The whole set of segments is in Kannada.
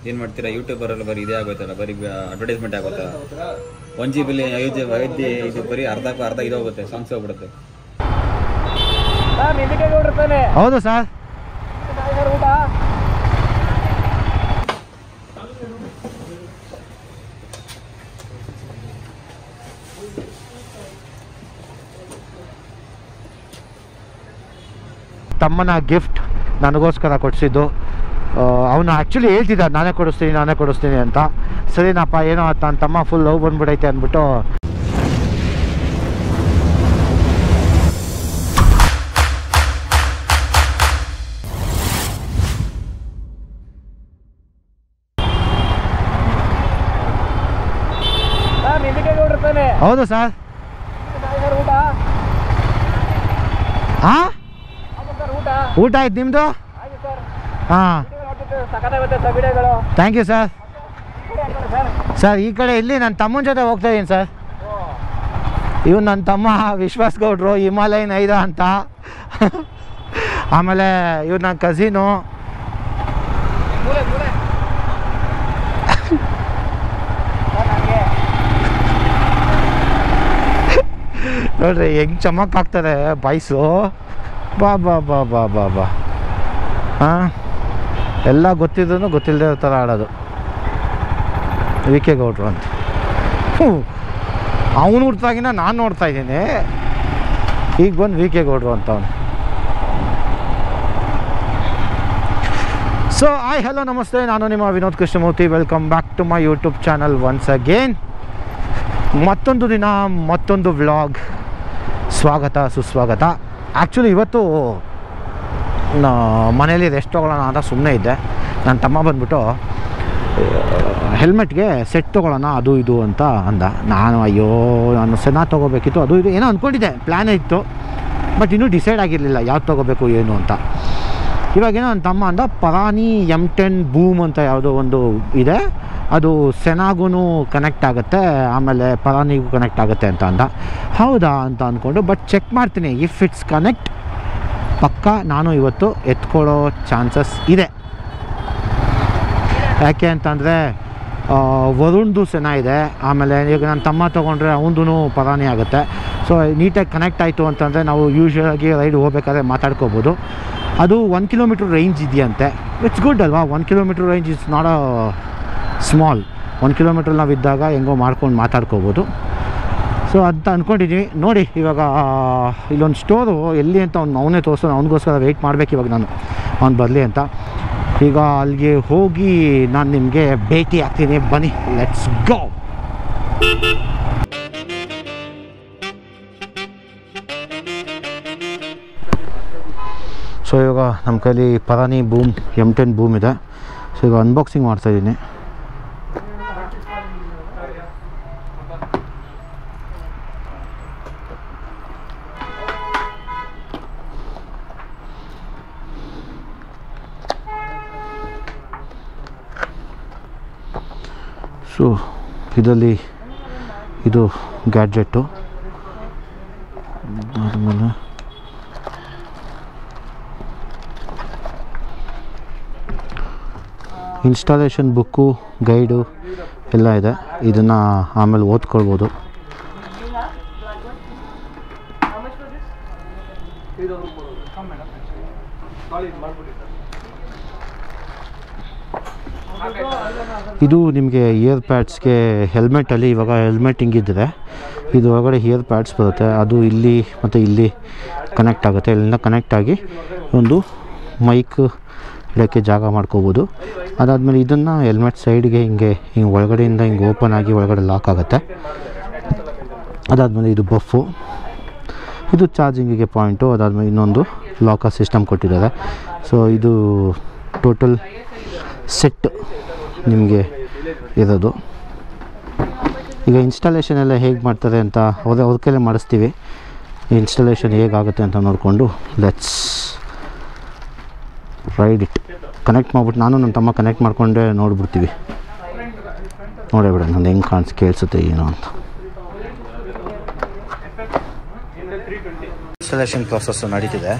ಏನು ಮಾಡ್ತೀರಾ ಯೂಟ್ಯೂಬರಲ್ಲಿ ಬರೀ ಇದೇ ಆಗೋಯ್ತಲ್ಲ ಬರೀ ಅಡ್ವರ್ಟೈಸ್ಮೆಂಟ್ ಆಗುತ್ತಾ ಒನ್ ಜಿ ಬಿಲಿ ಐದು ಐದು ಇದು ಬರೀ ಅರ್ಧಕ್ಕೂ ಅರ್ಧ ಇದು ಹೋಗುತ್ತೆ ಸಾಂಗ್ಸ್ ಹೋಗ್ಬಿಡುತ್ತೆ ಹೌದು ಸರ್ ತಮ್ಮನ ಗಿಫ್ಟ್ ನನಗೋಸ್ಕರ ಕೊಡಿಸಿದ್ದು ಅವನು ಆ್ಯಕ್ಚುಲಿ ಹೇಳ್ತಿದ್ದ ನಾನೇ ಕೊಡಿಸ್ತೀನಿ ನಾನೇ ಕೊಡಿಸ್ತೀನಿ ಅಂತ ಸರಿನಪ್ಪ ಏನೋ ನನ್ನ ತಮ್ಮ ಫುಲ್ ಲವ್ ಬಂದ್ಬಿಡೈತೆ ಅಂದ್ಬಿಟ್ಟು ಹೌದು ಸರ್ ಹಾಂ ಊಟ ಆಯ್ತು ನಿಮ್ಮದು ಹಾಂ ಥ್ಯಾಂಕ್ ಯು ಸರ್ ಸರ್ ಈ ಕಡೆ ಇಲ್ಲಿ ನನ್ನ ತಮ್ಮನ ಜೊತೆ ಹೋಗ್ತಾ ಇದ್ದೀನಿ ಸರ್ ಇವನು ನನ್ನ ತಮ್ಮ ವಿಶ್ವಾಸ್ ಗೌಡ್ರು ಹಿಮಾಲಯನ್ ಐದ ಅಂತ ಆಮೇಲೆ ಇವ್ರು ನನ್ನ ಕಸಿನು ನೋಡ್ರಿ ಹೆಂಗೆ ಚಮಕ್ ಆಗ್ತದೆ ಬಾಯ್ಸು ಬಾ ಬಾ ಬಾ ಬಾ ಬಾ ಬಾ ಹಾಂ ಎಲ್ಲ ಗೊತ್ತಿದ್ರು ಗೊತ್ತಿಲ್ಲದೆ ಥರ ಆಡೋದು ವಿ ಕೆ ಗೌಡ್ರು ಅಂತ ಅವನು ಹುಡ್ತಾಗಿನ ನಾನು ನೋಡ್ತಾ ಇದ್ದೀನಿ ಈಗ ಬಂದು ವಿ ಕೆ ಗೌಡ್ರು ಅಂತ ಅವನು ಸೊ ಆಯ್ ಹಲೋ ನಮಸ್ತೆ ನಾನು ನಿಮ್ಮ Vinod Krishnamurthy welcome back to my YouTube channel once again ಮತ್ತೊಂದು ದಿನ ಮತ್ತೊಂದು ವ್ಲಾಗ್ ಸ್ವಾಗತ ಸುಸ್ವಾಗತ ಆ್ಯಕ್ಚುಲಿ ಇವತ್ತು ನಾ ಮನೇಲಿ ರೆಸ್ಟ್ ತೊಗೊಳ್ಳೋಣ ಅಂತ ಸುಮ್ಮನೆ ಇದ್ದೆ ನನ್ನ ತಮ್ಮ ಬಂದ್ಬಿಟ್ಟು ಹೆಲ್ಮೆಟ್ಗೆ ಸೆಟ್ ತೊಗೊಳ್ಳೋಣ ಅದು ಇದು ಅಂತ ಅಂದ ನಾನು ಅಯ್ಯೋ ನಾನು ಸೆನಾ ತೊಗೋಬೇಕಿತ್ತು ಅದು ಇದು ಏನೋ ಅಂದ್ಕೊಂಡಿದ್ದೆ ಪ್ಲ್ಯಾನೇ ಇತ್ತು ಬಟ್ ಇನ್ನೂ ಡಿಸೈಡ್ ಆಗಿರಲಿಲ್ಲ ಯಾವ್ದು ತೊಗೋಬೇಕು ಏನು ಅಂತ ಇವಾಗೇನೋ ನನ್ನ ತಮ್ಮ ಅಂದ ಪರಾನಿ ಎಮ್ ಟೆನ್ ಬೂಮ್ ಅಂತ ಯಾವುದೋ ಒಂದು ಇದೆ ಅದು ಸೆನಾಗೂ ಕನೆಕ್ಟ್ ಆಗುತ್ತೆ ಆಮೇಲೆ ಪರಾನಿಗೂ ಕನೆಕ್ಟ್ ಆಗುತ್ತೆ ಅಂತ ಅಂದ ಹೌದಾ ಅಂತ ಅಂದ್ಕೊಂಡು ಬಟ್ ಚೆಕ್ ಮಾಡ್ತೀನಿ ಇಫ್ ಇಟ್ಸ್ ಕನೆಕ್ಟ್ ಪಕ್ಕ ನಾನು ಇವತ್ತು ಎತ್ಕೊಳ್ಳೋ ಚಾನ್ಸಸ್ ಇದೆ ಯಾಕೆ ಅಂತಂದರೆ ವರುಣ್ದು ಸೆನ ಇದೆ ಆಮೇಲೆ ಈಗ ನನ್ನ ತಮ್ಮ ತೊಗೊಂಡ್ರೆ ಅವನದು ಪರಾನಿ ಆಗುತ್ತೆ ಸೊ ನೀಟಾಗಿ ಕನೆಕ್ಟ್ ಆಯಿತು ಅಂತಂದರೆ ನಾವು ಯೂಶ್ವಲಾಗಿ ರೈಡ್ ಹೋಗ್ಬೇಕಾದ್ರೆ ಮಾತಾಡ್ಕೋಬೋದು ಅದು ಒನ್ ಕಿಲೋಮೀಟ್ರ್ ರೇಂಜ್ ಇದೆಯಂತೆ ಇಟ್ಸ್ ಗುಡ್ ಅಲ್ವಾ one kilometre range is not a small ಒಂದು ಕಿಲೋಮೀಟ್ರ್ ನಾವು ಇದ್ದಾಗ ಹೆಂಗೋ ಮಾಡ್ಕೊಂಡು ಮಾತಾಡ್ಕೋಬೋದು ಸೊ ಅಂತ ಅಂದ್ಕೊಂಡಿದ್ದೀನಿ ನೋಡಿ ಇವಾಗ ಇಲ್ಲೊಂದು ಸ್ಟೋರು ಎಲ್ಲಿ ಅಂತ ಅವ್ನು ಅವನೇ ತೋರಿಸೋ ಅವನಿಗೋಸ್ಕರ ವೆಯ್ಟ್ ಮಾಡಬೇಕು ಇವಾಗ ನಾನು ಅವ್ನು ಬರಲಿ ಅಂತ ಈಗ ಅಲ್ಲಿಗೆ ಹೋಗಿ ನಾನು ನಿಮಗೆ ಭೇಟಿ ಆಗ್ತೀನಿ ಬನ್ನಿ ಲೆಟ್ಸ್ ಗೋ ಸೊ ಇವಾಗ ನಮ್ಮ ಕೈಲಿ ಪರಾನಿ ಬೂಮ್ ಎಮ್ ಟೆನ್ ಬೂಮ್ ಇದೆ ಸೊ ಈಗ ಅನ್ಬಾಕ್ಸಿಂಗ್ ಮಾಡ್ತಾಯಿದ್ದೀನಿ ಸೊ ಇದರಲ್ಲಿ ಇದು ಗ್ಯಾಡ್ಜೆಟ್ಟು ಆದಮೇಲೆ ಇನ್ಸ್ಟಾಲೇಷನ್ ಬುಕ್ಕು ಗೈಡು ಎಲ್ಲ ಇದೆ ಇದನ್ನು ಆಮೇಲೆ ಓದ್ಕೊಳ್ಬೋದು ಇದು ನಿಮಗೆ ಇಯರ್ ಪ್ಯಾಡ್ಸ್ಗೆ ಹೆಲ್ಮೆಟಲ್ಲಿ ಇವಾಗ ಹೆಲ್ಮೆಟ್ ಹಿಂಗಿದ್ರೆ ಇದು ಒಳಗಡೆ ಇಯರ್ ಪ್ಯಾಡ್ಸ್ ಬರುತ್ತೆ ಅದು ಇಲ್ಲಿ ಮತ್ತು ಇಲ್ಲಿ ಕನೆಕ್ಟ್ ಆಗುತ್ತೆ ಇಲ್ಲಿಂದ ಕನೆಕ್ಟ್ ಆಗಿ ಒಂದು ಮೈಕ್ ಇಡೋಕ್ಕೆ ಜಾಗ ಮಾಡ್ಕೋಬೋದು ಅದಾದಮೇಲೆ ಇದನ್ನು ಹೆಲ್ಮೆಟ್ ಸೈಡ್ಗೆ ಹಿಂಗೆ ಹಿಂಗೆ ಒಳಗಡೆಯಿಂದ ಹಿಂಗೆ ಓಪನ್ ಆಗಿ ಒಳಗಡೆ ಲಾಕ್ ಆಗುತ್ತೆ ಅದಾದಮೇಲೆ ಇದು ಬಫು ಇದು ಚಾರ್ಜಿಂಗಿಗೆ ಪಾಯಿಂಟು ಅದಾದಮೇಲೆ ಇನ್ನೊಂದು ಲಾಕರ್ ಸಿಸ್ಟಮ್ ಕೊಟ್ಟಿದ್ದಾರೆ ಸೊ ಇದು ಟೋಟಲ್ ಸೆಟ್ ನಿಮಗೆ ಇರೋದು ಈಗ ಇನ್ಸ್ಟಾಲೇಷನ್ ಎಲ್ಲ ಹೇಗೆ ಮಾಡ್ತಾರೆ ಅಂತ ಅವ್ರ ಅವ್ರ ಕೈಲೇ ಮಾಡಿಸ್ತೀವಿ ಇನ್ಸ್ಟಾಲೇಷನ್ ಹೇಗಾಗುತ್ತೆ ಅಂತ ನೋಡಿಕೊಂಡು ಲೆಟ್ಸ್ ರೈಡ್ ಇಟ್ ಕನೆಕ್ಟ್ ಮಾಡ್ಬಿಟ್ಟು ನಾನು ನನ್ನ ತಮ್ಮ ಕನೆಕ್ಟ್ ಮಾಡಿಕೊಂಡೇ ನೋಡ್ಬಿಡ್ತೀವಿ ನೋಡೇ ಬಿಡ ನಾನು ಹೆಂಗೆ ಕಾಣಿಸ್ ಕೇಳಿಸುತ್ತೆ ಏನೋ ಅಂತ ಇನ್ಸ್ಟಾಲೇಷನ್ ಪ್ರಾಸೆಸ್ ನಡೀತಿದೆ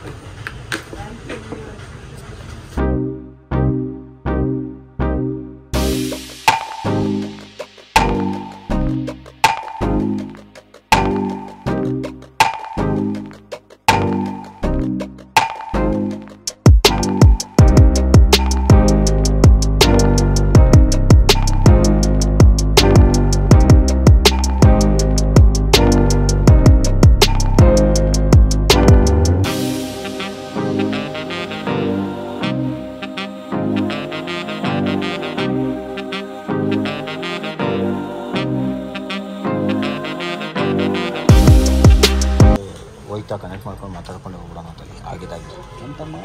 ಹೋಯ್ತಾ ಕನೆಕ್ಟ್ ಮಾಡ್ಕೊಂಡು ಮಾತಾಡ್ಕೊಂಡು ಹೋಗ್ಬಿಡೋಣ ಅಂತ ಆಗಿದ್ದಾಗಿ ಅಂತಮ್ಮ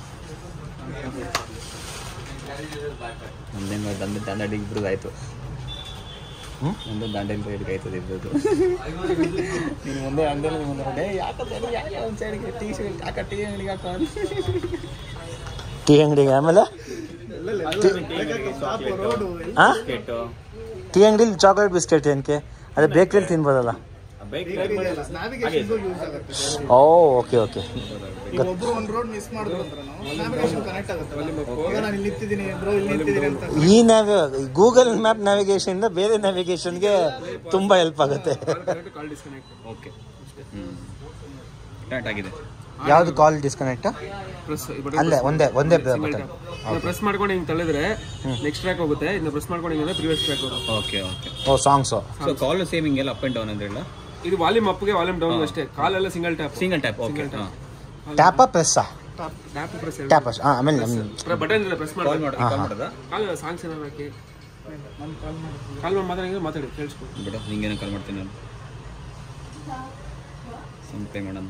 ನಮ್ದೇನು ದಂಡ ದಂಡಡಿ ಇಬ್ರದ್ದು ಆಯಿತು ಹ್ಞೂ ಒಂದು ದಂಡಲ್ಲಿ ಸೈಡ್ಗೆ ಆಯ್ತದೆ ಇಬ್ಬರದು ನೀನು ಮುಂದೆ ಅಂಗಡಿಯಲ್ಲಿ ಮುಂದೆ ಡೇ ಯಾಕಂದ್ರೆ ಯಾಕೆ ಒಂದು ಸೈಡ್ಗೆ ಟೀ ಶರ್ಟ್ ಯಾಕೆ ಟೀ ಅಂಗಡಿಗೆ ಹಾಕೋ ಟೀ ಅಂಗಡಿಗೆ ಆಮೇಲೆ ಹಾಂ ಬಿಸ್ಕೆಟು ಟೀ ಅಂಗಡಿಲಿ ಚಾಕ್ಲೇಟ್ ಬಿಸ್ಕೆಟ್ ಏನಕ್ಕೆ ಅದೇ ಬೇಕ್ರಿಲಿ ತಿನ್ಬೋದಲ್ಲ ಬೈಕ್ ಓ ಓಕೆ ಓಕೆ ಈಗ ಒಬ್ರು ಒಂದ್ ರೋಡ್ ಮಿಸ್ ಮಾಡಿದ್ರು ಅಂದ್ರೆ ನಾವಿಗೇಷನ್ ಕನೆಕ್ಟ್ ಆಗುತ್ತೆ ಈಗ ನಾನು ಇಲ್ಲಿ ನಿಂತಿದ್ದೀನಿ ಬ್ರೋ ಇಲ್ಲಿ ನಿಂತಿದ್ದೀನಿ ಅಂತ ಈ ನ್ಯಾವಿ ಗೂಗಲ್ ಮ್ಯಾಪ್ ನ್ಯಾವಿಗೇಷನ್ ಬೇರೆ ನ್ಯಾವಿಗೇಷನ್ಗೆ ತುಂಬ ಹೆಲ್ಪ್ ಆಗುತ್ತೆ ಓಕೆ ಹ್ಞೂ ಕರೆಕ್ಟ್ ಆಗಿದೆ ಯಾವುದು ಕಾಲ್ ಡಿಸ್ಕನೆಕ್ಟ್ ಪ್ರೆಸ್ ಅಲ್ಲೇ ಒಂದೇ ಒಂದೇ ಬಟನ್ ಪ್ರೆಸ್ ಮಾಡ್ಕೊಂಡು ಹಿಂಗೆ ತಳ್ಳಿದ್ರೆ ನೆಕ್ಸ್ಟ್ ಟ್ರ್ಯಾಕ್ ಹೋಗುತ್ತೆ ಇದನ್ನ ಪ್ರೆಸ್ ಮಾಡ್ಕೊಂಡು ಹಿಂಗೆ ಪ್ರಿವಿಯಸ್ ಟ್ರ್ಯಾಕ್ ಹೋಗುತ್ತೆ okay okay oh songs so call same ಹಿಂಗೆಲ್ಲ ಅಪ್ ಆ್ಯಂಡ್ ಡೌನ್ ಅಂದ್ರೆ ಇಲ್ಲ ಇದು ವಾಲ್ಯೂಮ್ ಅಪ್ಗೆ ವಾಲ್ಯೂಮ್ ಡೌನ್ ಅಷ್ಟೇ ಕಾಲೆಲ್ಲ single tap single tap okay ಹಾಂ ಟ್ಯಾಪಾ ಪ್ರೆಸ್ಸಾ ಟ್ಯಾಪ್ ಪ್ರೆಸ್ ಟ್ಯಾಪ್ ಹಾಂ ಆಮೇಲೆ ಬಟನ್ ಇದೆ ಪ್ರೆಸ್ ಕಾಲ್ ಮಾಡಿ ಮಾಡಿ ಕಾಲ್ ಮಾಡೋದಾ ಕಾಲ್ ಸಾಂಗ್ಸ್ ಏನಾರು ಹಾಕಿ ಕಾಲ್ ಮಾಡಿ ಮಾತಾಡಿ ಮಾತಾಡಿ ಕೇಳಿಸ್ಕೊ ಬಿಡು ಹಿಂಗೇನೋ ಕಾಲ್ ಮಾಡ್ತೀನಿ ನಾನು ಪೇ ಮಾಡೋಣ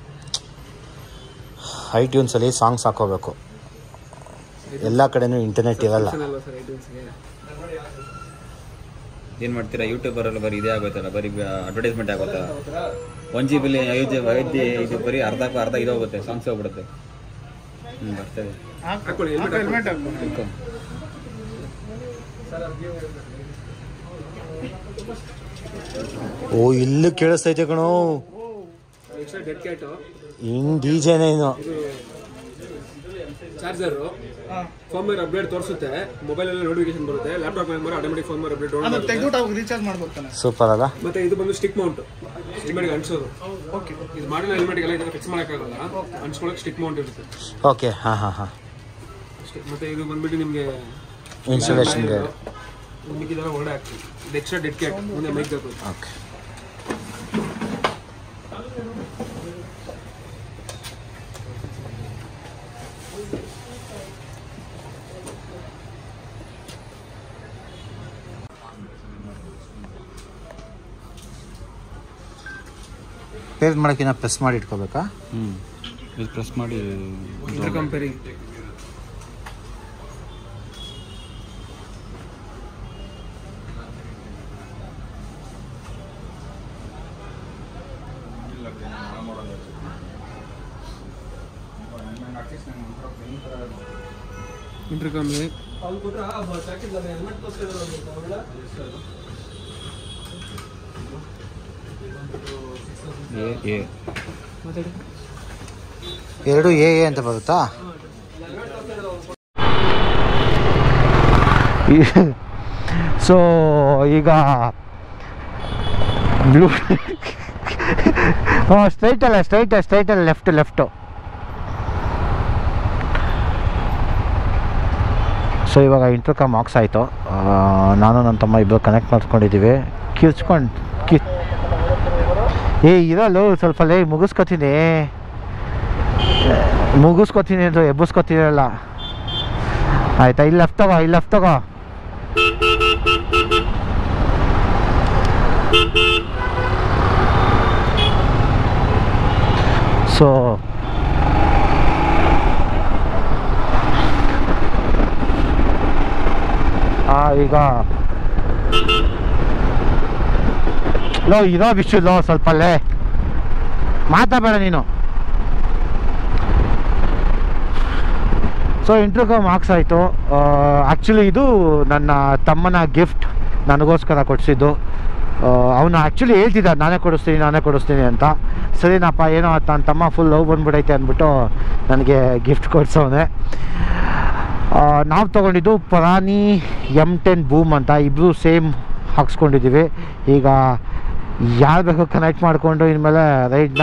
ಐ ಟ್ಯೂನ್ಸಲ್ಲಿ ಸಾಂಗ್ಸ್ ಹಾಕೋಬೇಕು ಎಲ್ಲ ಕಡೆನೂ ಇಂಟರ್ನೆಟ್ ಇರಲ್ಲ ಅಲ್ವಾ ಸರ್ ಐಟಮ್ಸ್ಗೆ ಏನು ಮಾಡ್ತೀರಾ ಯೂಟ್ಯೂಬರೆಲ್ಲ ಬರೀ ಇದೇ ಆಗೋಯ್ತಲ್ಲ ಬರೀ ಅಡ್ವರ್ಟೈಸ್ಮೆಂಟ್ ಆಗೋತ್ತಾ ಒನ್ ಜಿ ಬಿಲಿ ಅಯೋಧ್ಯೆ ಅಯೋಧ್ಯೆ ಇದು ಬರೀ ಅರ್ಧಕ್ಕೂ ಅರ್ಧ ಇದೋಗುತ್ತೆ ಸಾಂಗ್ಸ್ ಹೋಗ್ಬಿಡುತ್ತೆ ಹ್ಞೂ ಬರ್ತದೆ ಹಾಕೊಳ್ಳಿ ಹೆಲ್ಮೆಟ್ ಹಾಕು ತಿಳ್ಕೊ. ಓ ಇಲ್ಲೂ ಕೇಳಿಸ್ತೈತೆ ಕಣೋ ಎಕ್ಸ್ಟ್ರಾ ಡೆಡ್ ಕ್ಯಾಟು ಹಿಂಗ್ ಡಿ ಜೆನೇ ಇದು ಚಾರ್ಜರು ಫೋನ್ವೇರ್ ಅಪ್ಡೇಟ್ ತೋರಿಸುತ್ತೆ ಮೊಬೈಲ್ ಅಲ್ಲಿ ನೋಟಿಫಿಕೇಶನ್ ಬರುತ್ತೆ ಲ್ಯಾಪ್ಟಾಪ್ ಮೇಲೆ ಆಟೋಮೆಟಿಕ್ ಫೋನ್ವೇರ್ ಅಪ್ಡೇಟ್ ಡೌನ್ ಅದನ್ನ ತೆಗ್ದುಬಿಟ್ಟು ಅವಾಗ ರೀಚಾರ್ಜ್ ಮಾಡ್ಬೋದು ತಾನೆ ಸೂಪರ್ ಅಲ್ಲ ಮತ್ತೆ ಇದು ಬಂದು ಸ್ಟಿಕ್ ಮೌಂಟ್ ಹೆಲ್ಮೆಟ್ಗೆ ಅಂಟಿಸೋದು ಓಕೆ ಇದು ಮಾಡಿದ ಹೆಲ್ಮೆಟ್ಗೆಲ್ಲ ಇದನ್ನ ಫಿಕ್ಸ್ ಮಾಡೋಕ್ಕಾಗಲ್ಲ ಅಂಟಿಸ್ಕೊಳಕ್ಕೆ ಸ್ಟಿಕ್ ಮೌಂಟ್ ಇರುತ್ತೆ ಓಕೆ ಹಾಂ ಹಾಂ ಹಾಂ ಅಷ್ಟೇ ಮತ್ತೆ ಇದು ಬಂದ್ಬಿಟ್ಟು ನಿಮಗೆ ಇನ್ಸ್ಟಾಲೇಷನ್ಗೆ ಮಿಕ್ಕಿದೆಲ್ಲ ಒಳ್ಳೆ ಆಗ್ತದೆ ಇದು ಎಕ್ಸ್ಟ್ರಾ ಡೆಡ್ ಕ್ಯಾಟ್ ಮುಂದೆ ಮೈಕ್ ಬೇಕು ಓಕೆ ಪೇರ್ ಮಾಡೋಕ್ಕಿನ್ನ ಪ್ರೆಸ್ ಮಾಡಿ ಇಟ್ಕೋಬೇಕಾ ಹ್ಞೂ ಇದು ಪ್ರೆಸ್ ಮಾಡಿ ಕಂಪೇರಿಂಗ್ ಇಂಟರ್ಕಾಮ್ ಎ ಎ ಮಾತಾಡಿ ಎರಡು ಎ ಎ ಅಂತ ಬರುತ್ತಾ ಸೊ ಈಗ ಬ್ಲೂ ಹಾಂ ಸ್ಟ್ರೈಟಲ್ಲ ಸ್ಟ್ರೈಟ್ ಸ್ಟ್ರೈಟಲ್ಲಿ ಲೆಫ್ಟ್ ಲೆಫ್ಟು ಸೊ ಇವಾಗ ಇಂಟರ್ಕಾಮ್ ಆಕ್ಸ್ ಆಯಿತು ನಾನು ನನ್ನ ತಮ್ಮ ಇಬ್ಬರು ಕನೆಕ್ಟ್ ಮಾಡ್ಕೊಂಡಿದ್ದೀವಿ ಕಿರ್ಚ್ಕೊಂಡು ಕಿ ಏ ಇರಲ್ಲ ಸ್ವಲ್ಪ ಲೇ ಮುಗಿಸ್ಕೊತೀನಿ ಮುಗಿಸ್ಕೊತೀನಿ ಅಂತ ಎಬ್ಬಿಸ್ಕೊತೀರಲ್ಲ ಆಯ್ತಾ ಇಲ್ಲಿ ಲೆಫ್ಟ್ ತಗೋ ಇಲ್ಲಿ ಲೆಫ್ಟ್ ತಗೋ ಸೊ ಆ ಈಗ ಲೋ ಇದೋ ಬಿಚ್ಚುಲೋ ಸ್ವಲ್ಪ ಅಲ್ಲೇ ಮಾತಾಡಬೇಡ ನೀನು ಸೊ ಇಂಟ್ರ್ಯೂಗೆ ಮಾರ್ಕ್ಸ್ ಆಯಿತು ಆ್ಯಕ್ಚುಲಿ ಇದು ನನ್ನ ತಮ್ಮನ ಗಿಫ್ಟ್ ನನಗೋಸ್ಕರ ಕೊಡಿಸಿದ್ದು ಅವನು ಆ್ಯಕ್ಚುಲಿ ಹೇಳ್ತಿದ್ದ ನಾನೇ ಕೊಡಿಸ್ತೀನಿ ನಾನೇ ಕೊಡಿಸ್ತೀನಿ ಅಂತ ಸರಿನಪ್ಪ ಏನೋ ನನ್ನ ತಮ್ಮ ಫುಲ್ ಲವ್ ಬಂದ್ಬಿಡೈತೆ ಅಂದ್ಬಿಟ್ಟು ನನಗೆ ಗಿಫ್ಟ್ ಕೊಡ್ಸೋನೆ ನಾವು ತೊಗೊಂಡಿದ್ದು ಪರಾನಿ ಎಮ್ ಟೆನ್ ಬೂಮ್ ಅಂತ ಇಬ್ಬರು ಸೇಮ್ ಹಾಕ್ಸ್ಕೊಂಡಿದ್ದೀವಿ ಈಗ ಯಾರು ಬೇಕೋ ಕನೆಕ್ಟ್ ಮಾಡಿಕೊಂಡು ಇನ್ಮೇಲೆ ರೈಡ್ನ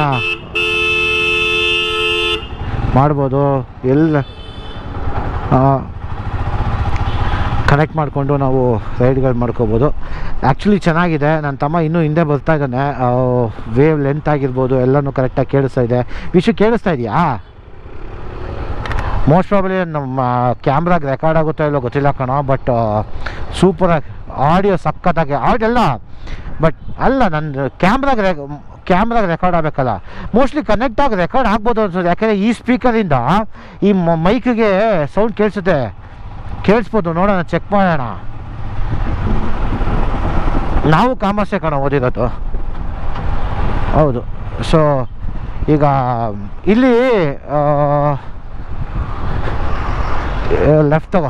ಮಾಡ್ಬೋದು ಎಲ್ಲ ಕನೆಕ್ಟ್ ಮಾಡಿಕೊಂಡು ನಾವು ರೈಡ್ಗಳು ಮಾಡ್ಕೋಬೋದು ಆ್ಯಕ್ಚುಲಿ ಚೆನ್ನಾಗಿದೆ ನನ್ನ ತಮ್ಮ ಇನ್ನೂ ಹಿಂದೆ ಬರ್ತಾ ಇದ್ದಾನೆ ವೇವ್ ಲೆಂತ್ ಆಗಿರ್ಬೋದು ಎಲ್ಲನೂ ಕರೆಕ್ಟಾಗಿ ಕೇಳಿಸ್ತಾ ಇದೆ ವಿಷಯ ಕೇಳಿಸ್ತಾ ಇದೆಯಾ ಮೋಸ್ಟ್ ಪ್ರಾಬಲಿ ನಮ್ಮ ಕ್ಯಾಮ್ರಾಗೆ ರೆಕಾರ್ಡ್ ಆಗುತ್ತೋ ಇಲ್ಲೋ ಗೊತ್ತಿಲ್ಲ ಕಣೋ ಬಟ್ ಸೂಪರಾಗಿ ಆಡಿಯೋ ಸಖತ್ತಾಗಿ ಆಡಿಯೋ ಎಲ್ಲ ಬಟ್ ಅಲ್ಲ ನನ್ನ ಕ್ಯಾಮ್ರಾಗೆ ರೆ ಕ್ಯಾಮ್ರಾಗೆ ರೆಕಾರ್ಡ್ ಆಗಬೇಕಲ್ಲ ಮೋಸ್ಟ್ಲಿ ಕನೆಕ್ಟ್ ಆಗಿ ರೆಕಾರ್ಡ್ ಆಗ್ಬೋದು ಅನ್ಸೋದು ಯಾಕೆಂದರೆ ಈ ಸ್ಪೀಕರಿಂದ ಈ ಮೈಕ್ಗೆ ಸೌಂಡ್ ಕೇಳಿಸುತ್ತೆ ಕೇಳಿಸ್ಬೋದು ನೋಡೋಣ ಚೆಕ್ ಮಾಡೋಣ ನಾವು ಕಾಮರ್ಸೇ ಕಣ ಓದಿರೋದು ಹೌದು ಸೊ ಈಗ ಇಲ್ಲಿ ಲೆಫ್ಟ್ ತಗೋ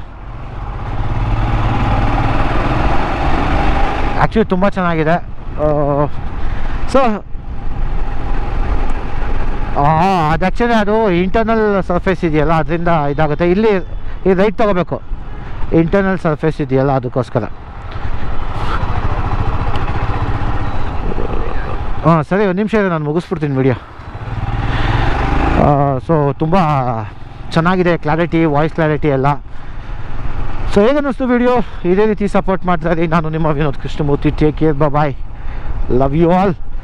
ಆ್ಯಕ್ಚುಲಿ ತುಂಬ ಚೆನ್ನಾಗಿದೆ ಸೊ ಅದು ಆ್ಯಕ್ಚುಲಿ ಅದು ಇಂಟರ್ನಲ್ ಸರ್ಫೇಸ್ ಇದೆಯಲ್ಲ ಅದರಿಂದ ಇದಾಗುತ್ತೆ ಇಲ್ಲಿ ಈ ರೈಟ್ ತೊಗೋಬೇಕು ಇಂಟರ್ನಲ್ ಸರ್ಫೇಸ್ ಇದೆಯಲ್ಲ ಅದಕ್ಕೋಸ್ಕರ ಹಾಂ ಸರಿ ಒಂದು ನಿಮಿಷ ಇದೆ ನಾನು ಮುಗಿಸ್ಬಿಡ್ತೀನಿ ವಿಡಿಯೋ ಸೊ ತುಂಬ ಚೆನ್ನಾಗಿದೆ ಕ್ಲಾರಿಟಿ ವಾಯ್ಸ್ ಕ್ಲಾರಿಟಿ ಎಲ್ಲ ಸೊ ಹೇಗನ್ನಿಸ್ತು ವಿಡಿಯೋ ಇದೇ ರೀತಿ ಸಪೋರ್ಟ್ ಮಾಡ್ತಾ ಇದ್ದೀನಿ ನಾನು ನಿಮ್ಮ Vinod Krishnamurthy take care bye love you all